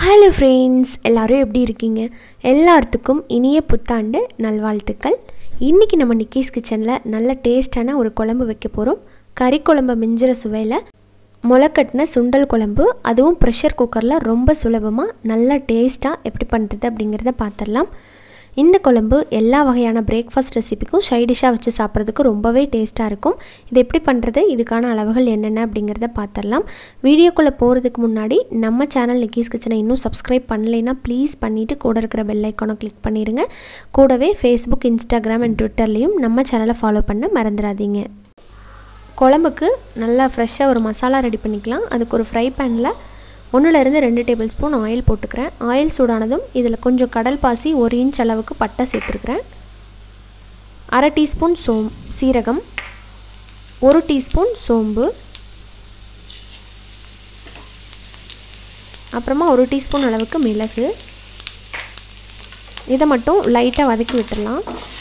hello friends எல்லாரும் எப்படி இருக்கீங்க எல்லாத்துக்கும் இனிய புத்தாண்டு நல்வாழ்த்துக்கள் இன்றைக்கி நம்ம நிக்கீஸ் கிச்சனில் நல்ல டேஸ்டான ஒரு குழம்பு வைக்க போகிறோம் கறி குழம்பு மிஞ்சிற சுவையில் முளைக்கட்டின சுண்டல் குழம்பு அதுவும் ப்ரெஷர் குக்கரில் ரொம்ப சுலபமாக நல்ல டேஸ்ட்டாக எப்படி பண்ணுறது அப்படிங்கிறத பார்த்துடலாம் இந்த குழம்பு எல்லா வகையான பிரேக்ஃபாஸ்ட் ரெசிபிக்கும் சைடிஷாக வச்சு சாப்பிட்றதுக்கு ரொம்பவே டேஸ்ட்டாக இருக்கும் இது எப்படி பண்ணுறது இதுக்கான அளவுகள் என்னென்ன அப்படிங்கிறத பார்த்துடலாம் வீடியோக்குள்ளே போகிறதுக்கு முன்னாடி நம்ம சேனல் நிக்கீஸ் கிச்சனை இன்னும் சப்ஸ்கிரைப் பண்ணலைன்னா ப்ளீஸ் பண்ணிவிட்டு கூட இருக்கிற பெல் ஐக்கானை கிளிக் பண்ணிடுங்க கூடவே ஃபேஸ்புக் இன்ஸ்டாகிராம் அண்ட் ட்விட்டர்லேயும் நம்ம சேனலை ஃபாலோ பண்ண மறந்துடாதீங்க குழம்புக்கு நல்லா ஃப்ரெஷ்ஷாக ஒரு மசாலா ரெடி பண்ணிக்கலாம் அதுக்கு ஒரு ஃப்ரை பேனில் ஒன்றுலேருந்து ரெண்டு டேபிள் ஸ்பூன் ஆயில் போட்டுக்கிறேன் ஆயில் சூடானதும் இதில் கொஞ்சம் கடல் பாசி ஒரு இன்ச் அளவுக்கு பட்டை சேர்த்துருக்குறேன் அரை டீஸ்பூன் சோம் சீரகம் ஒரு டீஸ்பூன் சோம்பு அப்புறமா ஒரு டீஸ்பூன் அளவுக்கு மிளகு இதை மட்டும் லைட்டாக வதக்கி விட்டுடலாம்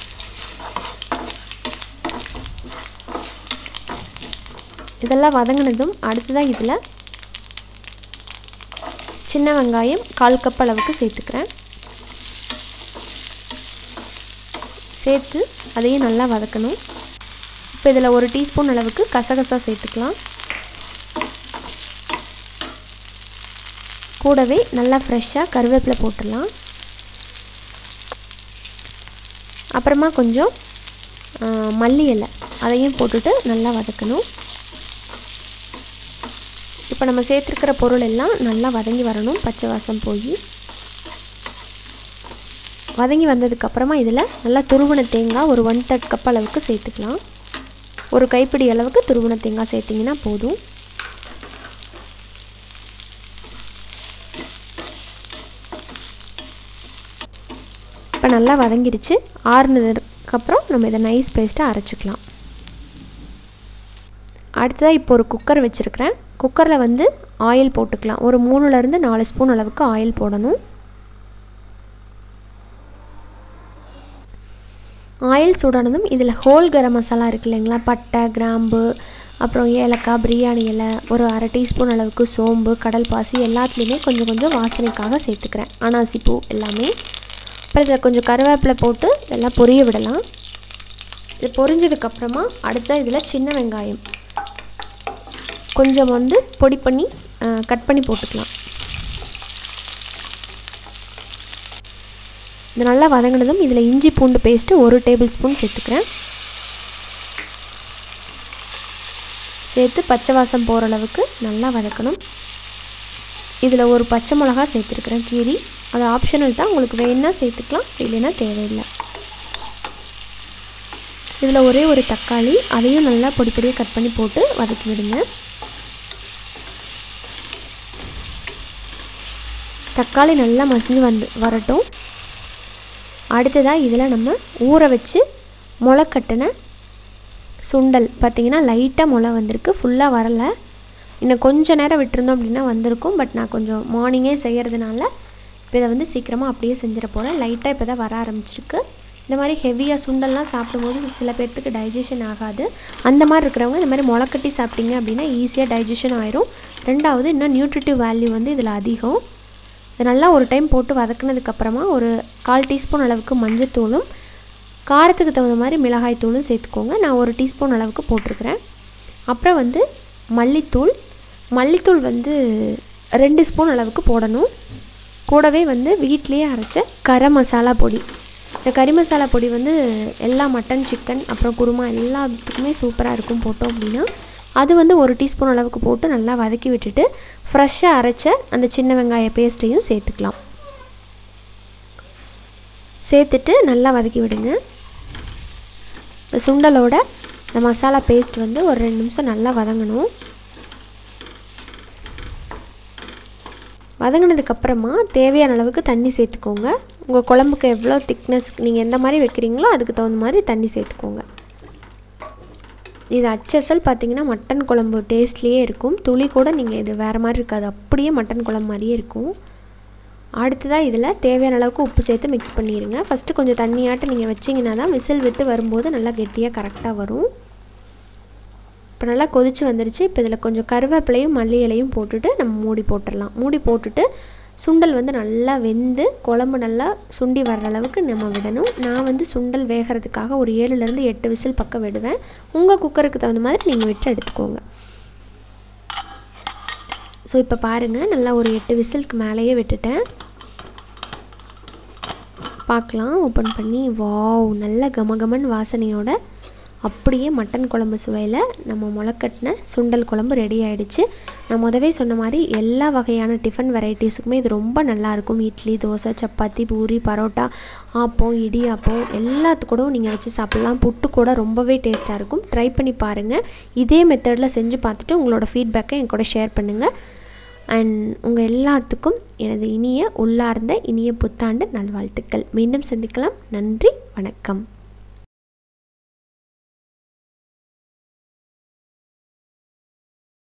இதெல்லாம் வதங்கினதும் அடுத்ததாக இதில் சின்ன வெங்காயம் கால் கப் அளவுக்கு சேர்த்துக்கிறேன் சேர்த்து அதையும் நல்லா வதக்கணும் இப்போ இதில் ஒரு டீஸ்பூன் அளவுக்கு கசகசா சேர்த்துக்கலாம் கூடவே நல்லா ஃப்ரெஷ்ஷாக கருவேப்பிலை போட்டுடலாம் அப்புறமா கொஞ்சம் மல்லி இலை அதையும் போட்டுட்டு நல்லா வதக்கணும் இப்போ நம்ம சேர்த்துருக்கிற பொருள் எல்லாம் நல்லா வதங்கி வரணும் பச்சை வாசம் போய் வதங்கி வந்ததுக்கப்புறமா இதில் நல்லா துருவன தேங்காய் ஒரு ஒன் தேர்ட் கப் அளவுக்கு சேர்த்துக்கலாம் ஒரு கைப்பிடி அளவுக்கு துருவன தேங்காய் சேர்த்திங்கன்னா போதும் இப்போ நல்லா வதங்கிடுச்சு ஆறுனதுக்கப்புறம் நம்ம இதை நைஸ் பேஸ்ட்டாக அரைச்சிக்கலாம் அடுத்ததாக இப்போ ஒரு குக்கர் வச்சுருக்கிறேன் குக்கரில் வந்து ஆயில் போட்டுக்கலாம் ஒரு மூணுலேருந்து நாலு ஸ்பூன் அளவுக்கு ஆயில் போடணும் ஆயில் சூடானதும் இதில் ஹோல் கரம் மசாலா இருக்குது இல்லைங்களா பட்டை கிராம்பு அப்புறம் ஏலக்காய் பிரியாணி இலை ஒரு அரை டீஸ்பூன் அளவுக்கு சோம்பு கடல் பாசி எல்லாத்துலேயுமே கொஞ்சம் கொஞ்சம் வாசனைக்காக சேர்த்துக்கிறேன் அனாசி பூ எல்லாமே அப்புறம் இதில் கொஞ்சம் கருவேப்பிலை போட்டு இதெல்லாம் பொரிய விடலாம் இது பொரிஞ்சதுக்கப்புறமா அடுத்த இதில் சின்ன வெங்காயம் கொஞ்சம் வந்து பொடி பண்ணி கட் பண்ணி போட்டுக்கலாம் இது நல்லா வதங்கினதும் இதில் இஞ்சி பூண்டு பேஸ்ட்டு ஒரு டேபிள் ஸ்பூன் சேர்த்துக்கிறேன் சேர்த்து பச்சை வாசம் போகிற அளவுக்கு நல்லா வதக்கணும் இதில் ஒரு பச்சை மிளகா சேர்த்துருக்குறேன் கீரி அது ஆப்ஷனல் தான் உங்களுக்கு வேணுன்னா சேர்த்துக்கலாம் இல்லைன்னா தேவையில்லை இதில் ஒரே ஒரு தக்காளி அதையும் நல்லா பொடி பொடியாக கட் பண்ணி போட்டு வதக்கி விடுங்க தக்காளி நல்லா மசிஞ்சு வந்து வரட்டும் அடுத்ததாக இதில் நம்ம ஊற வச்சு முளை கட்டின சுண்டல் பார்த்திங்கன்னா லைட்டாக முளை வந்திருக்கு ஃபுல்லாக வரலை இன்னும் கொஞ்சம் நேரம் விட்டுருந்தோம் அப்படின்னா வந்திருக்கும் பட் நான் கொஞ்சம் மார்னிங்கே செய்கிறதுனால இப்போ இதை வந்து சீக்கிரமாக அப்படியே செஞ்சிட போகிறேன் லைட்டாக இப்போ தான் வர ஆரம்பிச்சிருக்கு இந்த மாதிரி ஹெவியாக சுண்டல்லாம் சாப்பிடும்போது சில பேர்த்துக்கு டைஜஷன் ஆகாது அந்த மாதிரி இருக்கிறவங்க இந்த மாதிரி முளைக்கட்டி சாப்பிட்டீங்க அப்படின்னா ஈஸியாக டைஜஷன் ஆயிரும் ரெண்டாவது இன்னும் நியூட்ரிட்டிவ் வேல்யூ வந்து இதில் அதிகம் இது நல்லா ஒரு டைம் போட்டு வதக்குனதுக்கப்புறமா ஒரு கால் டீஸ்பூன் அளவுக்கு மஞ்சத்தூளும் காரத்துக்கு தகுந்த மாதிரி மிளகாய் தூளும் சேர்த்துக்கோங்க நான் ஒரு டீஸ்பூன் அளவுக்கு போட்டிருக்கிறேன் அப்புறம் வந்து மல்லித்தூள் மல்லித்தூள் வந்து ரெண்டு ஸ்பூன் அளவுக்கு போடணும் கூடவே வந்து வீட்லேயே அரைச்ச கரம் மசாலா பொடி இந்த கறி மசாலா பொடி வந்து எல்லா மட்டன் சிக்கன் அப்புறம் குருமா எல்லாத்துக்குமே சூப்பராக இருக்கும் போட்டோம் அப்படின்னா அது வந்து ஒரு டீஸ்பூன் அளவுக்கு போட்டு நல்லா வதக்கி விட்டுட்டு ஃப்ரெஷ்ஷாக அரைச்ச அந்த சின்ன வெங்காய பேஸ்ட்டையும் சேர்த்துக்கலாம் சேர்த்துட்டு நல்லா வதக்கி விடுங்க இந்த சுண்டலோட இந்த மசாலா பேஸ்ட் வந்து ஒரு ரெண்டு நிமிஷம் நல்லா வதங்கணும் வதங்கினதுக்கப்புறமா தேவையான அளவுக்கு தண்ணி சேர்த்துக்கோங்க உங்கள் குழம்புக்கு எவ்வளோ திக்னஸ் நீங்கள் எந்த மாதிரி வைக்கிறீங்களோ அதுக்கு தகுந்த மாதிரி தண்ணி சேர்த்துக்கோங்க இது அச்சசல் பார்த்தீங்கன்னா மட்டன் குழம்பு டேஸ்ட்லேயே இருக்கும் துளி கூட நீங்கள் இது வேறு மாதிரி இருக்காது அப்படியே மட்டன் குழம்பு மாதிரியே இருக்கும் அடுத்ததாக இதில் தேவையான அளவுக்கு உப்பு சேர்த்து மிக்ஸ் பண்ணிடுங்க ஃபஸ்ட்டு கொஞ்சம் தண்ணியாட்ட நீங்கள் வச்சிங்கன்னா தான் விசில் விட்டு வரும்போது நல்லா கெட்டியாக கரெக்டாக வரும் இப்போ நல்லா கொதிச்சு வந்துருச்சு இப்போ இதில் கொஞ்சம் கருவேப்பிலையும் மல்லி இலையும் போட்டுட்டு நம்ம மூடி போட்டுடலாம் மூடி போட்டுட்டு சுண்டல் வந்து நல்லா வெந்து குழம்பு நல்லா சுண்டி வர்ற அளவுக்கு நம்ம விடணும் நான் வந்து சுண்டல் வேகிறதுக்காக ஒரு ஏழுலேருந்து எட்டு விசில் பக்கம் விடுவேன் உங்கள் குக்கருக்கு தகுந்த மாதிரி நீங்கள் விட்டு எடுத்துக்கோங்க ஸோ இப்போ பாருங்கள் நல்லா ஒரு எட்டு விசிலுக்கு மேலேயே விட்டுட்டேன் பார்க்கலாம் ஓப்பன் பண்ணி வாவ் நல்ல கமகமன் வாசனையோட அப்படியே மட்டன் குழம்பு சுவையில் நம்ம முளைக்கட்டின சுண்டல் குழம்பு ரெடி ஆகிடுச்சு நான் முதவே சொன்ன மாதிரி எல்லா வகையான டிஃபன் வெரைட்டிஸுக்குமே இது ரொம்ப நல்லாயிருக்கும் இட்லி தோசை சப்பாத்தி பூரி பரோட்டா ஆப்பம் இடியாப்பம் எல்லாத்து கூடவும் நீங்கள் வச்சு சாப்பிட்லாம் புட்டு கூட ரொம்பவே டேஸ்ட்டாக இருக்கும் ட்ரை பண்ணி பாருங்கள் இதே மெத்தடில் செஞ்சு பார்த்துட்டு உங்களோட ஃபீட்பேக்கை என் கூட ஷேர் பண்ணுங்கள் அண்ட் உங்கள் எல்லாத்துக்கும் எனது இனிய உள்ளார்ந்த இனிய புத்தாண்டு நல்வாழ்த்துக்கள் மீண்டும் சந்திக்கலாம் நன்றி வணக்கம்